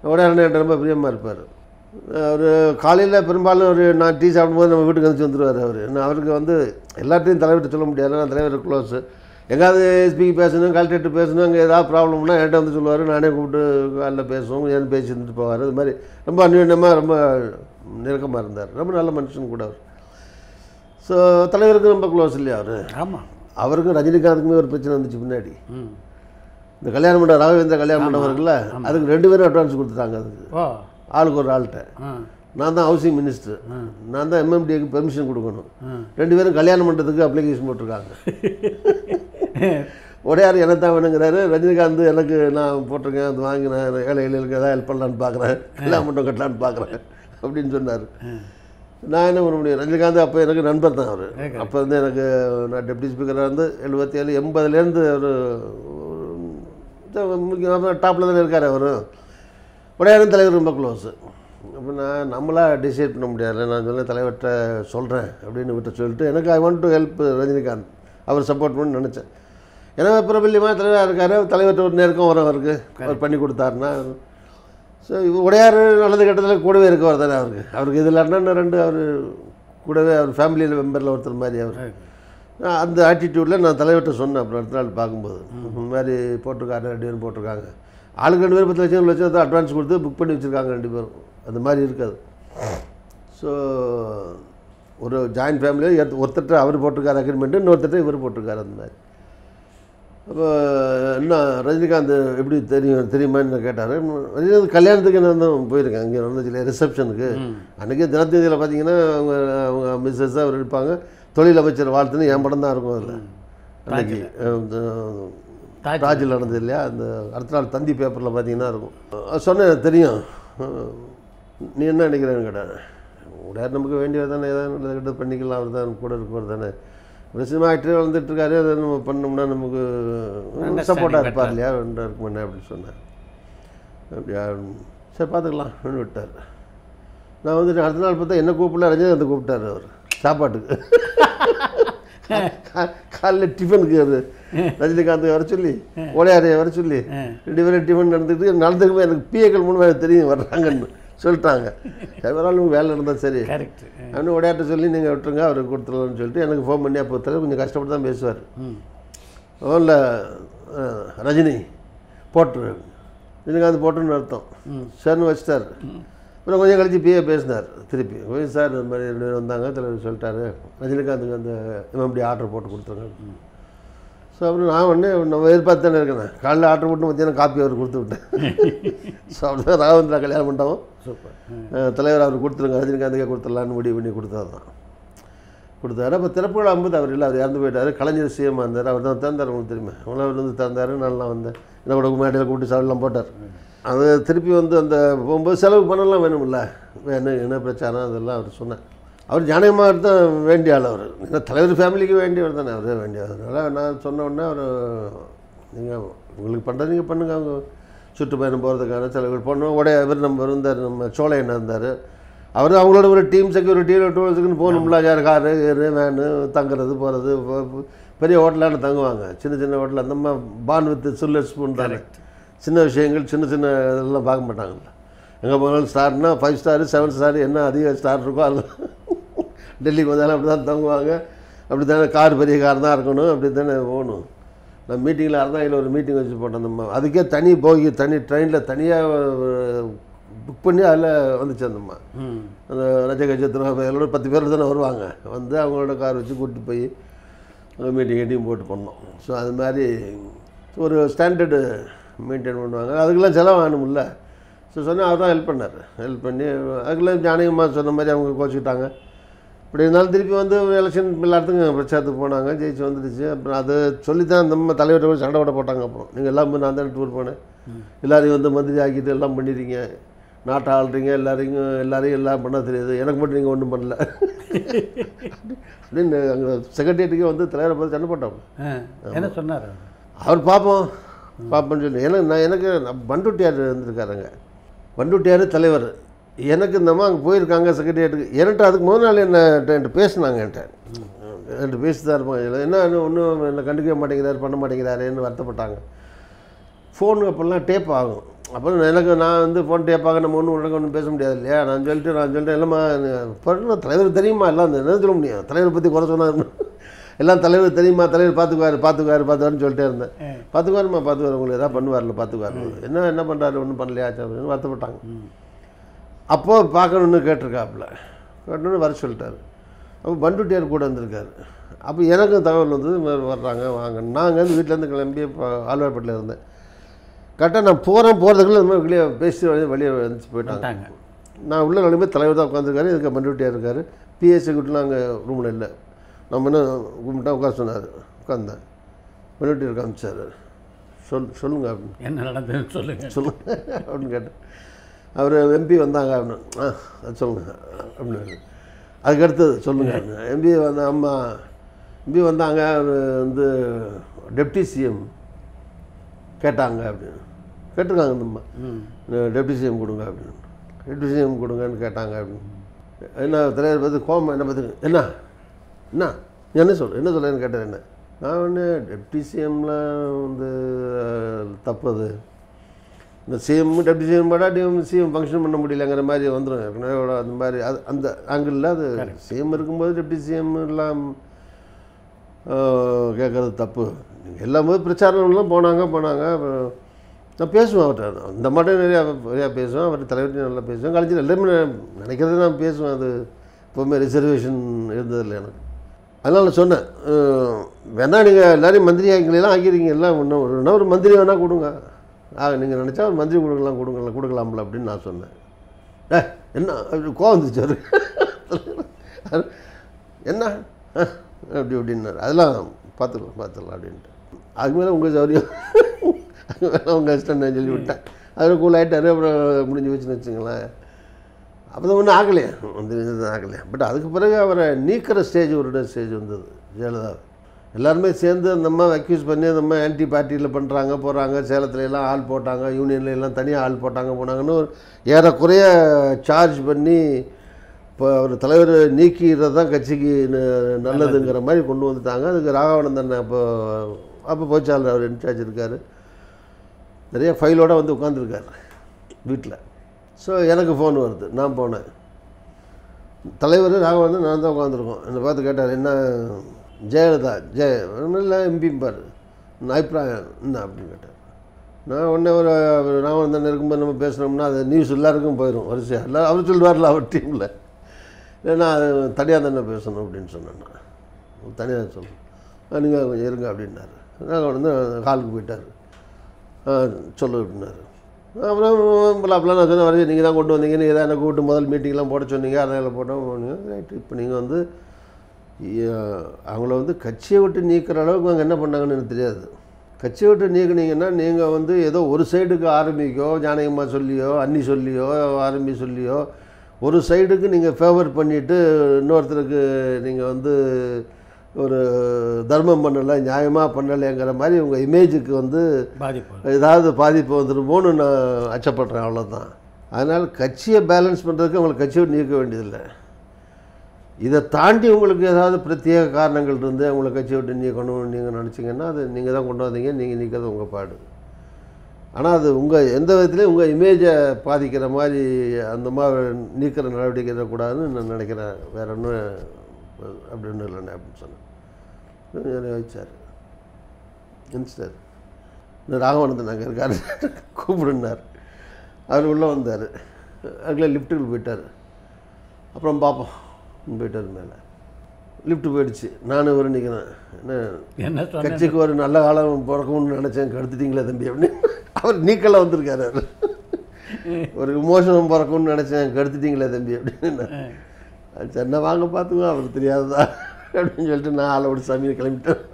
உடனே என்கிட்ட ரொம்ப பிரியமாக இருப்பார் அவர் காலையில் பெரும்பாலும் ஒரு நான் டீ சாப்பிடும்போது நம்ம வீட்டுக்கு வந்து வந்துடுவார் அவர் நான் அவருக்கு வந்து எல்லாத்தையும் தலைவர்கிட்ட சொல்ல முடியாது நான் தலைவர் க்ளோஸு எங்காவது எஸ்பிக்கு பேசணும் கலெக்டர்கிட்ட பேசணும் அங்கே ஏதாவது ப்ராப்ளம்னா என்கிட்ட வந்து சொல்லுவார் நானே கூப்பிட்டு காலைல பேசுவோம் ஏன் பேசி இருந்துட்டு போவார் இது மாதிரி ரொம்ப அந்யோன்யமாக ரொம்ப நெருக்கமாக இருந்தார் ரொம்ப நல்ல மனுஷன் கூட அவர் ஸோ தலைவருக்கு ரொம்ப க்ளோஸ் இல்லையா அவர் ஆமாம் அவருக்கும் ரஜினிகாந்துக்குமே ஒரு பிரச்சனை வந்துச்சு பின்னாடி ம் இந்த கல்யாண மண்டபம் ராகவேந்திர கல்யாண மண்டபம் இருக்குல்ல அதுக்கு ரெண்டு பேரும் அட்வான்ஸ் கொடுத்துட்டாங்க அதுக்கு ஓ ஆளுக்கு ஒரு ஆள்கிட்ட ஆ நான் தான் ஹவுசிங் மினிஸ்டர் நான் தான் எம்எம்டிக்கு பெர்மிஷன் கொடுக்கணும் ஆ. ரெண்டு பேரும் கல்யாண மண்டபத்துக்கு அப்ளிகேஷன் போட்டிருக்காங்க உடையார் என்ன தான் வேணுங்கிறாரு ரஜினிகாந்த் எனக்கு நான் போட்டிருக்கேன் அது வாங்கி நான் ஏழை எழிலுக்கு ஏதாவது ஹெல்ப் பண்ணலான்னு பார்க்குறேன் கல்யாண மண்டபம் கட்டலான்னு பார்க்குறேன் அப்படின்னு சொன்னார் நான் என்ன பண்ண முடியும் ரஜினிகாந்த் அப்போ எனக்கு நண்பர் தான் அவர் அப்போ வந்து எனக்கு நான் டெப்டி ஸ்பீக்கராக இருந்து எழுபத்தி ஏழு எண்பதுலேருந்து ஒரு முக்கியமாக டாப்பில் தானே இருக்கார் அவர் உடையாரும் தலைவர் ரொம்ப க்ளோஸு அப்போ நான் நம்மளா டிசைட் பண்ண முடியாது நான் சொன்ன தலைவர்கிட்ட சொல்கிறேன் அப்படின்னு விட்டு சொல்லிட்டு எனக்கு I want to help Rajinikanth அவர் சப்போர்ட் பண்ணி நினச்சேன் ஏன்னா பிரபல்யமாக தலைவராக இருக்கார் தலைவர்கிட்ட ஒரு நெருக்கம் வரும் அவருக்கு அவர் பண்ணி கொடுத்தாருன்னா ஸோ உடையார் நல்லது கெட்டதில் கூடவே இருக்கவர் தானே அவருக்கு அவருக்கு இதில் அண்ணன் ரெண்டு அவர் கூடவே அவர் ஃபேமிலியில் மெம்பரில் ஒருத்தர் மாதிரி அவர் நான் அந்த ஆட்டிடியூடில் நான் தலைவர்கிட்ட சொன்னேன் அப்புறம் அடுத்த நாள் பார்க்கும்போது இந்த மாதிரி போட்டிருக்காரு ரெண்டு பேரும் போட்டிருக்காங்க ஆளுக்கு ரெண்டு பேரும் பத்து லட்சம் ஒரு லட்சம் தான் அட்வான்ஸ் கொடுத்து புக் பண்ணி வச்சுருக்காங்க ரெண்டு பேரும் அந்த மாதிரி இருக்காது ஸோ ஒரு ஜாயின்ட் ஃபேமிலியில் ஒருத்தர்கிட்ட அவர் போட்டிருக்காரு அக்ரிமெண்ட்டு இன்னொருத்தர்கிட்ட இவர் போட்டிருக்காரு அந்த மாதிரி அப்போ என்ன ரஜினிகாந்த் எப்படி தெரியும் தெரியுமான்னு கேட்டார் ரஜினிகாந்த் கல்யாணத்துக்கு நான் தான் போயிருக்கேன் அங்கே நடந்துச்சு ரிசப்ஷனுக்கு அன்றைக்கி தினத்தந்தியில் பார்த்தீங்கன்னா அவங்க அவங்க மிஸ்ஸஸ் அவர் இருப்பாங்க தொழில் அமைச்சர் வாழ்த்துன்னு என் படம் தான் இருக்கும் அதில் அன்னைக்கு தாஜ். ராஜில் நடந்தது இல்லையா அந்த அடுத்த நாள் தந்தி பேப்பரில் பார்த்தீங்கன்னா இருக்கும் அஹ் சொன்னேன் எனக்கு தெரியும் அஹ் நீ என்ன நினைக்கிறேன்னு கேட்டேன் உடையார் நமக்கு வேண்டியவர் தானே ஏதாவது நல்லது கெட்டது பண்ணிக்கலாம் அவர் தான் கூட இருக்கவர் தானே ஒரு சினிமா ஆக்டரே வளர்ந்துட்டு இருக்காரு அதை நம்ம பண்ணோம்னா நமக்கு சப்போர்ட்டாக இருப்பார் இல்லையா ரெண்டா இருக்கும் என்ன அப்படின்னு சொன்னேன் அப்படியா சரி பார்த்துக்கலாம் அப்படின்னு விட்டார் நான் வந்துட்டு அடுத்த நாள் பார்த்தா என்ன கூப்பிடல ரஜினிகாந்த் கூப்பிட்டாரு அவர் சாப்பாட்டுக்கு கா- காலைல டிஃபனுக்கு அது ரஜினிகாந்த் வர சொல்லி ஓடையாரையை வர சொல்லி ரெண்டு பேரும் டிஃபன் நடந்துக்கிட்டு நடந்துக்குமே எனக்கு பிஏக்கள் மூணு பேர் தெரியும் வர்றாங்கன்னு சொல்லிட்டாங்க சரி ஒரு ஆள் வேலை நடந்தால் சரி கரெக்ட் அப்படின்னு உடையாட்ட சொல்லி நீங்கள் விட்டுருங்க அவருக்கு கொடுத்துடலாம்னு சொல்லிட்டு எனக்கு ஃபோன் பண்ணி அப்போ ஒருத்தர் கொஞ்சம் கஷ்டப்பட்டு தான் பேசுவார் ம் ஃபோனில் ரஜினி போட்டுரு ரஜினிகாந்த் போட்டுன்னு அர்த்தம் சரின்னு வச்சிட்டார் அப்புறம் கொஞ்சம் கழிச்சு பிஏ பேசினார் திருப்பி கொஞ்சம் சார் இந்த மாதிரி ரெண்டு பேர் வந்தாங்க தலைவர் சொல்லிட்டாரு ரஜினிகாந்துக்கு அந்த எம்எம்டி ஆர்டர் போட்டு கொடுத்துருங்க ஸோ அப்புறம் நான் ஒன்று நம்ம எதிர்பார்த்து தானே இருக்கேன் காலைல ஆர்டர் போட்டு மத்தியானம் காப்பி அவர் கொடுத்து விட்டேன் ஸோ அப்படிதான் ராகவேந்திரா கல்யாணம் பண்ணிட்டோம் சூப்பர் அஹ் தலைவர் அவர் கொடுத்துருங்க ரஜினிகாந்துக்கே கொடுத்துடலான்னு முடிவு பண்ணி கொடுத்தாரு தான் கொடுத்தாரு அப்போ திறப்பு விழா போது அவர் இல்லை அவர் இறந்து போயிட்டார் கலைஞர் சிஎம் இருந்தார் அவர் தான் திறந்தார் உங்களுக்கு தெரியுமா அவங்களும் அவர் வந்து திறந்தார் நல்லா வந்தேன் என்ன கூட மேடையில் கூப்பிட்டு சாப்பிடலாம் போட்டார் அது திருப்பி வந்து அந்த போகும்போது செலவு பண்ணலாம் வேணும்ல வேணும் என்ன பிரச்சனை அதெல்லாம் அவர் சொன்னேன் அவர் ஜானகமாக தான் வேண்டிய ஆள் அவர் ஏன்னா தலைவர் ஃபேமிலிக்கு வேண்டியவர் தானே அவரே வேண்டியவர் அதனால் நான் சொன்ன உடனே அவர் நீங்கள் உங்களுக்கு பண்ணுறது நீங்கள் பண்ணுங்க அவங்க சுற்றுப்பயணம் போகிறதுக்கான செலவுகள் பண்ணோம் உடைய இவர் நம்ம இருந்தார் நம்ம சோழையன் இருந்தார் அவர் அவங்களோட ஒரு டீம் செக்யூரிட்டி டூரிஸ்ட்டுக்குன்னு போகணும்ல யார் காரு ஏறு வேனு தங்குறது போகிறது பெரிய ஹோட்டலான தங்குவாங்க சின்ன சின்ன ஹோட்டல் அந்த மாதிரி பான் வித் சில்லர் ஸ்பூன் தானே சின்ன விஷயங்கள் சின்ன சின்ன இதெல்லாம் பார்க்க மாட்டாங்கல்ல எங்கே போனாலும் ஸ்டார்னா ஃபைவ் ஸ்டார் செவன் ஸ்டார் என்ன அதிக ஸ்டார் இருக்கோ அதில் டெல்லிக்கு வந்தாலும் அப்படி தான் தங்குவாங்க அப்படி தானே கார் பெரிய கார் தான் இருக்கணும் அப்படி தானே போகணும் நான் மீட்டிங்கில் அறந்தாயில் ஒரு மீட்டிங் வச்சு போட்டோம் நம்ம அதுக்கே தனி போகி தனி ட்ரெயினில் தனியாக புக் பண்ணி அதில் வந்துச்சு அந்தம்மா ம் அந்த ரஜகஜத்திரம் எல்லோட பத்து பேர் தானே வருவாங்க வந்து அவங்களோட கார் வச்சு கூட்டிட்டு போய் மீட்டிங் கீட்டிங் போட்டு பண்ணோம் ஸோ அது மாதிரி ஒரு ஸ்டாண்டர்டு மெயின்டைன் பண்ணுவாங்க அதுக்கெல்லாம் செலவாகணும்ல ஸோ சொன்னால் அவர் தான் ஹெல்ப் பண்ணார் ஹெல்ப் பண்ணி அதுக்கெல்லாம் ஜானகமாக சொன்ன மாதிரி அவங்க கோச்சிக்கிட்டாங்க இப்படி இருந்தாலும் திருப்பி வந்து எலெக்ஷன் எல்லாத்துக்கும் பிரச்சாரத்துக்கு போனாங்க ஜெயிச்சு வந்துடுச்சு அப்புறம் அதை சொல்லி தான் நம்ம தலைவர்கிட்ட போய் சண்டை விட போட்டாங்க அப்புறம் நீங்கள் எல்லாம் போய் நான் தான் டூர் போனேன் எல்லாரையும் வந்து மந்திரி ஆக்கிட்டு எல்லாம் பண்ணிடுறீங்க நாட்டை ஆள்றீங்க எல்லாரையும் எல்லாரையும் எல்லாம் பண்ண தெரியாது எனக்கு மட்டும் நீங்கள் ஒன்றும் பண்ணல அப்படின்னு அங்கே செக்ரட்டரியேட்டுக்கே வந்து தலைவரை பார்த்து சண்டை போட்டோம் ஆ, என்ன சொன்னார் அவர் பார்ப்போம் பார்ப்போம்னு சொல்லி எனக்கு நான் எனக்கு நான் பண்டுட்டியார் இருந்திருக்காருங்க பண்டுட்டியார் தலைவர் எனக்கு இந்த அம்மா அங்கே போயிருக்காங்க செக்ரட்டரியேட்டுக்கு என்கிட்ட அதுக்கு முதல் நாள் என்ன என்கிட்ட பேசினாங்க என்கிட்ட என்கிட்ட பேசி தான் இருப்பாங்க என்ன ஒன்றும் என்னை கண்டுக்கவே மாட்டேங்கிறாரு பண்ண மாட்டேங்கிறாருன்னு வருத்தப்பட்டாங்க ஃபோன் அப்போல்லாம் டேப் ஆகும் அப்புறம் எனக்கு நான் வந்து ஃபோன் டேப்பாக நம்ம ஒன்றும் உடனே ஒன்றும் பேச முடியாது இல்லையா நான் சொல்லிட்டு நான் சொல்லிட்டேன் இல்லைம்மா பண்ண தலைவர் தெரியுமா எல்லாம் அந்த என்ன சொல்ல முடியும் தலைவரை பற்றி குறை சொன்னார் எல்லாம் தலைவர் தெரியுமா தலைவர் பார்த்துக்குவார் பார்த்துக்குவார் பார்த்துக்குவாருன்னு சொல்லிட்டே இருந்தேன் பார்த்துக்குவாருமா பார்த்துக்குவார் உங்களுக்கு எதாவது பண்ணுவார்ல பார்த்துக்குவார் என்ன என்ன பண்ணுறாரு ஒன்றும் பண்ணலையா அப்படின்னு வருத்தப்பட்டாங்க அப்போது பார்க்கணுன்னு கேட்டிருக்காப்புல கேட்டோன்னு வர சொல்லிட்டாரு அப்போ பண்டுட்டியார் கூட வந்திருக்காரு அப்போ எனக்கும் தகவல் வந்து இந்த மாதிரி வர்றாங்க வாங்க நான் அங்கேருந்து வீட்டிலேருந்து கிளம்பி இப்போ ஆழ்வார்பேட்டில் இருந்தேன் கரெக்டாக நான் போகிறேன் போகிறதுக்குள்ள இந்த மாதிரி வெளியே பேசி வெளியே வெளியே வந்துச்சு போயிட்டாங்க வந்துட்டாங்க நான் உள்ள நிலைமை தலைவர் தான் உட்காந்துருக்காரு இதுக்கு பண்டுட்டியார் இருக்கார் பிஎஸ் செக்யூரிட்டிலாம் அங்கே ரூமில் இல்லை நம்ம என்ன கும்பிட்டா உட்கார சொன்னார் உட்காந்தேன் பண்டுட்டியார் காமிச்சார் சொல் சொல்லுங்க அப்படின்னு என்ன நடந்ததுன்னு சொல்லுங்க சொல்லுங்க அப்படின்னு கேட்டேன் அவர் எம்பி வந்தாங்க அப்படின்னு ஆ அது சொல்லுங்க அப்படின்னு அதுக்கு அடுத்தது சொல்லுங்க எம்பி வந்த அம்மா எம்பி வந்தாங்க அவர் வந்து டெப்டி சிஎம் கேட்டாங்க அப்படின்னு கேட்டிருக்காங்க இந்த அம்மா ம் டெப்டி சிஎம் கொடுங்க அப்படின்னு டெப்டி சிஎம் கொடுங்கன்னு கேட்டாங்க அப்படின்னு என்ன தலைவர் பார்த்து கோமம் என்ன பார்த்து என்ன என்ன நீ என்ன சொல் என்ன சொல்லுன்னு கேட்டேன் என்ன நான் ஒன்று டெப்டி சிஎம்ல வந்து அஹ், தப்பு அது இந்த சிஎம் டெப்டி சிஎம் படாட்டி சிஎம் ஃபங்க்ஷன் பண்ண முடியலங்கிற மாதிரி வந்துடும் ஏற்கனவே ஒரு அந்த மாதிரி அது அந்த ஆங்கிளில் அது சிஎம் இருக்கும்போது டெப்டி சிஎம் எல்லாம் கேட்குறது தப்பு நீங்கள் எல்லாமே பிரச்சாரம்லாம் போனாங்க போனாங்க அப்புறம் நான் பேசுவேன் அவர்கிட்ட இந்த மட்டும் நிறையா நிறையா பேசுவேன் அவர் தலைவர்கிட்ட நல்லா பேசுவேன் கலைஞர் எல்லாமே நான் நினைக்கிறத நான் பேசுவேன் அது எப்போவுமே ரிசர்வேஷன் இருந்ததில்லை எனக்கு அதனால் நான் சொன்னேன் அஹ், வேணா நீங்கள் எல்லாரையும் மந்திரி ஆகிங்களெல்லாம் ஆக்கிருக்கீங்க எல்லாம் இன்னும் ஒரு இன்னும் ஒரு மந்திரி வேணால் கொடுங்க ஆ நீங்கள் நினச்சா ஒரு மந்திரி கொடுக்கலாம் கொடுக்கலாம் கொடுக்கலாம்ல அப்படின்னு நான் சொன்னேன் ஏ என்ன அப்படி கோவம் வந்துச்சு அவருக்கு. என்ன ஆ, அப்படி இப்படின்னாரு அதெல்லாம் பார்த்துக்கலாம் பார்த்துக்கலாம் அப்படின்ட்டு அதுக்கு மேலே உங்கள் சௌரியம் அதுக்கு மேலே உங்கள் இஷ்டம் சொல்லி விட்டேன் அதில் கூல் ஆகிட்டாரு அப்புறம் முடிஞ்சு வச்சுன்னு வச்சுங்களேன் அப்போ தான் ஒன்றும் ஆகலையே வந்து ஆகலையே பட் அதுக்கு பிறகு அவரை நீக்கிற ஸ்டேஜ் ஒரு ஸ்டேஜ் வந்தது ஜெயலலிதா எல்லாருமே சேர்ந்து அந்த அம்மா அக்யூஸ் பண்ணி அந்த அம்மா ஆன்டி பார்ட்டியில் பண்ணுறாங்க போகிறாங்க சேலத்துல எல்லாம் ஆள் போட்டாங்க யூனியன்ல எல்லாம் தனியாக ஆள் போட்டாங்க போனாங்கன்னு ஒரு ஏறக்குறைய சார்ஜ் பண்ணி இப்போ அவர் தலைவர் நீக்கிறது தான் கட்சிக்கு ந- நல்லதுங்கிற மாதிரி கொண்டு வந்துட்டாங்க அதுக்கு ராகவானந்தன் அப்போ அப்போ போச்சாளர் அவர் இன்சார்ஜ் இருக்கார் நிறைய ஃபைலோடு வந்து உட்காந்துருக்காரு வீட்டில் ஸோ எனக்கு ஃபோன் வருது நான் போனேன் தலைவர் ராகவன் நான் தான் உட்காந்துருக்கோம் என்னை பார்த்து கேட்டார் என்ன ஜெயலலிதா ஜெய இல்லை எம்பிம்பார் நான் அபிப்பிராயம் என்ன அப்படின்னு கேட்டார் நான் உடனே ஒரு ராமநந்தன் இருக்கும்போது நம்ம பேசுனோம்னா அது நியூஸ் எல்லாருக்கும் போயிடும் வரிசையாக எல்லாம் அவர் சொல்லுவார்ல அவர் டீமில் இல்லைன்னா அது தனியாக தானே பேசணும் அப்படின்னு சொன்னேன் நான் தனியாக சொல்லணும் நீங்கள் கொஞ்சம் இருங்க அப்படின்னாரு நான் வந்து ஹாலுக்கு போயிட்டார் ஆ சொல்லு அப்படின்னாரு அப்புறம் அப்பலாம் நான் சொன்னேன் வரையும் நீங்கள் தான் கொண்டு வந்தீங்க நீங்கள் தான் என்ன கூப்பிட்டு முதல் மீட்டிங்லாம் போட சொன்னீங்க அதனால் போட்டோம் போனீங்க ரைட்டு இப்போ நீங்கள் வந்து இ- அவங்கள வந்து கட்சியை விட்டு நீக்கிற அளவுக்கு அவங்க என்ன பண்ணாங்கன்னு எனக்கு தெரியாது கட்சியை விட்டு நீக்குனீங்கன்னா நீங்கள் வந்து ஏதோ ஒரு சைடுக்கு ஆரம்பிக்கோ ஜானகம்மா சொல்லியோ அன்னி சொல்லியோ ஆரம்பி சொல்லியோ ஒரு சைடுக்கு நீங்கள் ஃபேவர் பண்ணிவிட்டு இன்னொருத்தருக்கு நீங்கள் வந்து ஒரு தர்மம் பண்ணலை நியாயமாக பண்ணலைங்கிற மாதிரி உங்கள் இமேஜுக்கு வந்து பாதிப்பு ஏதாவது பாதிப்பு வந்துருமோன்னு நான் அச்சப்படுறேன் அவ்வளோதான் அதனால் கட்சியை பேலன்ஸ் பண்ணுறதுக்கு உங்களுக்கு கட்சியை விட்டு நீக்க வேண்டியதில்லை இதை தாண்டி உங்களுக்கு ஏதாவது பிரத்யேக காரணங்கள் இருந்து உங்களை கட்சியை விட்டு நீக்கணும்னு நீங்கள் நினச்சிங்கன்னா அது நீங்கள் தான் கொண்டு வந்தீங்க நீங்கள் நீக்கிறது உங்கள் பாடு ஆனால் அது உங்கள் எந்த விதத்துலையும் உங்கள் இமேஜை பாதிக்கிற மாதிரி அந்த மாதிரி நீக்கிற நடவடிக்கை இருக்கக்கூடாதுன்னு நான் நினைக்கிறேன் வேற ஒன்றும் அப்படி ஒன்றும் இல்லைண்ணே அப்படின்னு சொன்னேன் வச்சார் இன்ஸ்டர் இந்த ராகவானந்தன் அங்கே இருக்கார் கூப்பிடுனார் அவர் உள்ளே வந்தார் அதுக்குள்ளே லிஃப்ட்டுக்கு போயிட்டார் அப்புறம் பார்ப்போம் போயிட்டார் மேலே லிஃப்ட் போயிடுச்சு நானும் இவர் நிற்கிறேன் என்ன என்ன சொன்ன கட்சிக்கு ஒரு நல்ல காலம் பிறக்கும்னு நினச்சேன் கெடுத்துட்டீங்களே தம்பி அப்படின்னு அவர் நீக்கல வந்திருக்காரு அவர் ஒரு விமோசனம் பிறக்கும்னு நினச்சேன் கெடுத்துட்டீங்களே தம்பி அப்படின்னு அது சரி நான் வாங்க பார்த்துக்கோ அவருக்கு தெரியாததா அப்படின்னு சொல்லிட்டு நான் ஆளை விட்டு சாமியை கிளம்பிட்டேன்